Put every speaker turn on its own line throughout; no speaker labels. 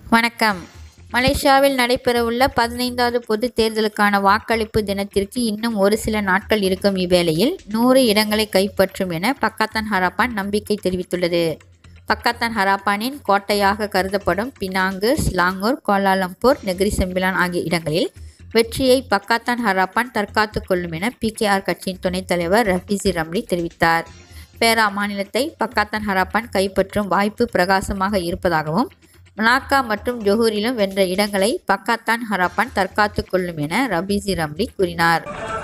வணக்கம் மலேசியாவில் நடைபெறவுள்ள பதினைந்தாவது பொதுத் தேர்தலுக்கான வாக்களிப்பு தினத்திற்கு இன்னும் ஒரு சில நாட்கள் இருக்கும் இவ்வேளையில் நூறு இடங்களை கைப்பற்றும் என பக்காத்தான் ஹராப்பான் நம்பிக்கை தெரிவித்துள்ளது பக்காத்தான் ஹராப்பானின் கோட்டையாக கருதப்படும் Penang Selangor Kuala Lumpur Negeri Sembilan ஆகிய இடங்களில் வெற்றியை பக்காத்தான் ஹராப்பான் தற்காத்து கொள்ளும் என பிகேஆர் கட்சியின் துணைத் தலைவர் ரஃபீசி ரம்லி தெரிவித்தார் பேரா மாநிலத்தை பக்காத்தான் ஹராப்பான் கைப்பற்றும் வாய்ப்பு பிரகாசமாக இருப்பதாகவும் மலாக்கா மற்றும் ஜொஹூரிலும் வென்ற இடங்களை பக்காத்தான் ஹராப்பான் தற்காத்து கொள்ளும் என ரபீசி ரம்லி கூறினார்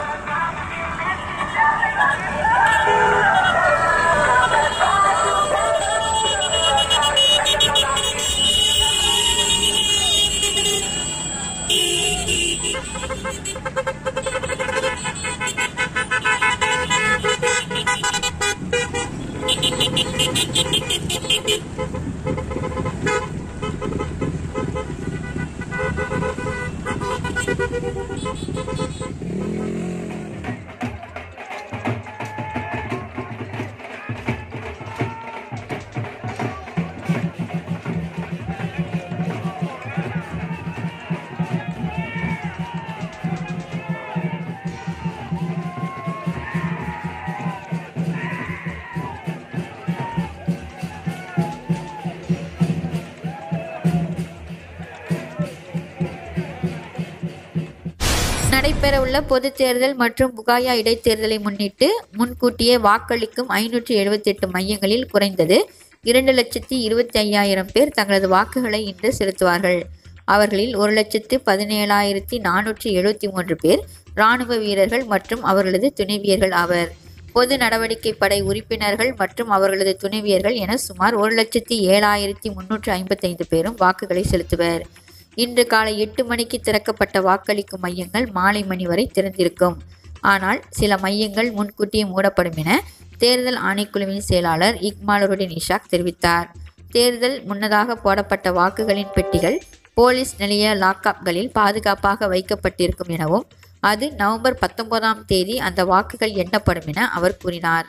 நடைபெறவுள்ள பொதுத் தேர்தல் மற்றும் புகாயா இடைத்தேர்தலை முன்னிட்டு முன்கூட்டியே வாக்களிக்கும் ஐநூற்றி எழுபத்தெட்டு மையங்களில் குறைந்தது இரண்டு லட்சத்தி இருபத்தி ஐயாயிரம் பேர் தங்களது வாக்குகளை இன்று செலுத்துவார்கள் அவர்களில் ஒரு லட்சத்து பதினேழாயிரத்தி நானூற்றி எழுபத்தி மூன்று பேர் இராணுவ வீரர்கள் மற்றும் அவர்களது துணைவியர்கள் ஆவர் பொது நடவடிக்கை படை உறுப்பினர்கள் மற்றும் அவர்களது துணைவியர்கள் என சுமார் ஒரு லட்சத்தி ஏழாயிரத்தி முன்னூற்று ஐம்பத்தைந்து பேரும் வாக்குகளை செலுத்துவர் இன்று காலை எட்டு மணிக்கு திறக்கப்பட்ட வாக்களிக்கும் மையங்கள் மாலை மணி வரை திறந்திருக்கும் ஆனால் சில மையங்கள் முன்கூட்டியே மூடப்படும் என தேர்தல் ஆணைக்குழுவின் செயலாளர் இக்மாலுருடின் இஷாக் தெரிவித்தார் தேர்தல் முன்னதாக போடப்பட்ட வாக்குகளின் பெட்டிகள் போலீஸ் நிலைய லாக்அப்களில் பாதுகாப்பாக வைக்கப்பட்டிருக்கும் எனவும் அது நவம்பர் பத்தொன்பதாம் தேதி அந்த வாக்குகள் எண்ணப்படும் என அவர் கூறினார்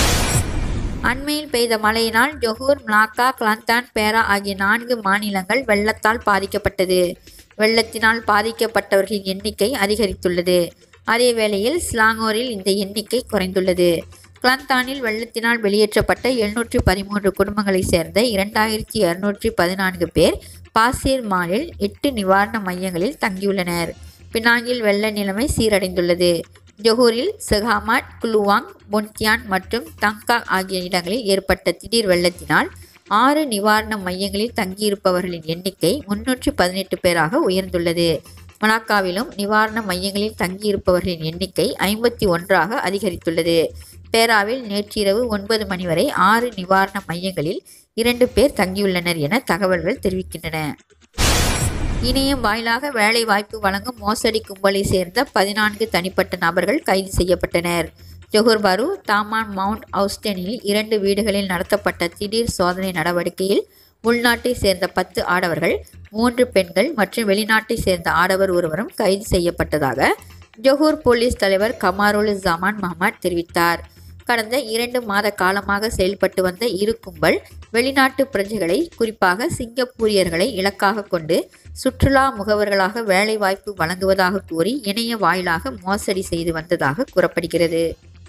அண்மையில் பெய்த மழையினால் ஜொஹூர் மலாக்கா கிளாந்தான் பேரா ஆகிய நான்கு மாநிலங்கள் வெள்ளத்தால் பாதிக்கப்பட்டது வெள்ளத்தினால் பாதிக்கப்பட்டவர்களின் எண்ணிக்கை அதிகரித்துள்ளது அதே வேளையில் ஸ்லாங்கோரில் இந்த எண்ணிக்கை குறைந்துள்ளது கிளாந்தானில் வெள்ளத்தினால் வெளியேற்றப்பட்ட எழுநூற்றி பதிமூன்று குடும்பங்களைச் சேர்ந்த இரண்டாயிரத்தி இருநூற்றி பதினான்கு பேர் பாசீர் மாலில் எட்டு நிவாரண மையங்களில் தங்கியுள்ளனர் பினாங்கில் வெள்ள நிலைமை சீரடைந்துள்ளது ஜொஹூரில் செகாமாட் குலுவாங் பொன்தியான் மற்றும் தங்காக் ஆகிய இடங்களில் ஏற்பட்ட திடீர் வெள்ளத்தினால் ஆறு நிவாரண மையங்களில் தங்கியிருப்பவர்களின் எண்ணிக்கை முன்னூற்றி பதினெட்டு பேராக உயர்ந்துள்ளது மலாக்காவிலும் நிவாரண மையங்களில் தங்கியிருப்பவர்களின் எண்ணிக்கை ஐம்பத்தி ஒன்றாக அதிகரித்துள்ளது பேராவில் நேற்றிரவு ஒன்பது மணி வரை ஆறு நிவாரண மையங்களில் இரண்டு பேர் தங்கியுள்ளனர் என தகவல்கள் தெரிவிக்கின்றன இணையம் வாயிலாக வேலை வாய்ப்பு வழங்கும் மோசடி கும்பலை சேர்ந்த பதினான்கு தனிப்பட்ட நபர்கள் கைது செய்யப்பட்டனர் ஜொஹூர் பாரு தாமான் மவுண்ட் அவுஸ்டனில் இரண்டு வீடுகளில் நடத்தப்பட்ட திடீர் சோதனை நடவடிக்கையில் உள்நாட்டை சேர்ந்த பத்து ஆடவர்கள் மூன்று பெண்கள் மற்றும் வெளிநாட்டை சேர்ந்த ஆடவர் ஒருவரும் கைது செய்யப்பட்டதாக ஜொஹூர் போலீஸ் தலைவர் கமாருல் ஜமான் மஹமட் தெரிவித்தார் கடந்த இரண்டு மாத காலமாக செயல்பட்டு வந்த இரு கும்பல் வெளிநாட்டு பிரஜைகளை குறிப்பாக சிங்கப்பூரியர்களை இலக்காக கொண்டு சுற்றுலா முகவர்களாக வேலைவாய்ப்பு வழங்குவதாக கூறி இணைய வாயிலாக மோசடி செய்து வந்ததாக கூறப்படுகிறது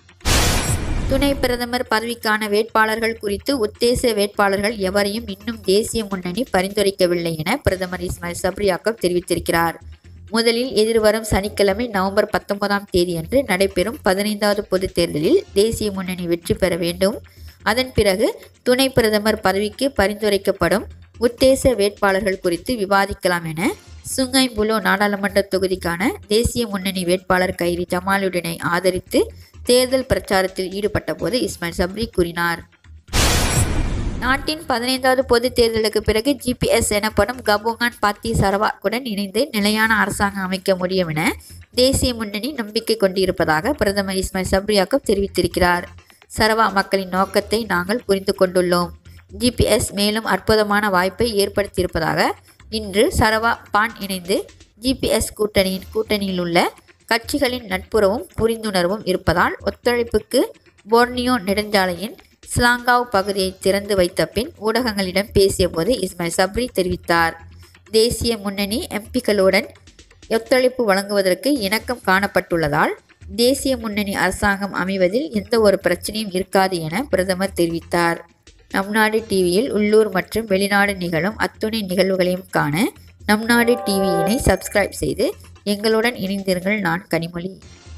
துணை பிரதமர் பதவிக்கான வேட்பாளர்கள் குறித்து உத்தேச வேட்பாளர்கள் எவரையும் இன்னும் தேசிய முன்னணி பரிந்துரைக்கவில்லை என பிரதமர் இஸ்மாயில் சப்ரியாக்கப் தெரிவித்திருக்கிறார் முதலில் எதிர்வரும் சனிக்கிழமை நவம்பர் பத்தொன்பதாம் தேதியன்று நடைபெறும் பதினைந்தாவது பொதுத் தேர்தலில் தேசிய முன்னணி வெற்றி பெற வேண்டும் அதன் பிறகு துணை பிரதமர் பதவிக்கு பரிந்துரைக்கப்படும் உத்தேச வேட்பாளர்கள் குறித்து விவாதிக்கலாம் என சுங்கை புலோ நாடாளுமன்ற தொகுதிக்கான தேசிய முன்னணி வேட்பாளர் கைரி ஜமாலுடனை ஆதரித்து தேர்தல் பிரச்சாரத்தில் ஈடுபட்ட போது இஸ்மாயில் சப்ரி கூறினார் நாட்டின் பதினைந்தாவது பொதுத் தேர்தலுக்கு பிறகு ஜிபிஎஸ் எனப்படும் கபோங்கான் பாத்தி சரவாக்குடன் இணைந்து நிலையான அரசாங்கம் அமைக்க முடியும் என தேசிய முன்னணி நம்பிக்கை கொண்டிருப்பதாக பிரதமர் இஸ்மாயில் சப்ரியாக்கப் தெரிவித்திருக்கிறார் சரவா மக்களின் நோக்கத்தை நாங்கள் புரிந்து கொண்டுள்ளோம் ஜிபிஎஸ் மேலும் அற்புதமான வாய்ப்பை ஏற்படுத்தியிருப்பதாக இன்று சரவா பான் இணைந்து ஜிபிஎஸ் கூட்டணியின் கூட்டணியில் உள்ள கட்சிகளின் நட்புறவும் புரிந்துணர்வும் இருப்பதால் ஒத்துழைப்புக்கு போர்னியோ நெடுஞ்சாலையின் ஸ்லாங்காவ் பகுதியை திறந்து வைத்த பின் ஊடகங்களிடம் பேசியபோது இஸ்மாயில் சப்ரி தெரிவித்தார் தேசிய முன்னணி எம்பிக்களுடன் ஒத்துழைப்பு வழங்குவதற்கு இணக்கம் காணப்பட்டுள்ளதால் தேசிய முன்னணி அரசாங்கம் அமைவதில் எந்த ஒரு பிரச்சனையும் இருக்காது என பிரதமர் தெரிவித்தார் நம் நாடு டிவியில் உள்ளூர் மற்றும் வெளிநாடு நிகழும் அத்துணை நிகழ்வுகளையும் காண நம் நாடு டிவியினை சப்ஸ்கிரைப் செய்து எங்களுடன் இணைந்தீர்கள் நான் கனிமொழி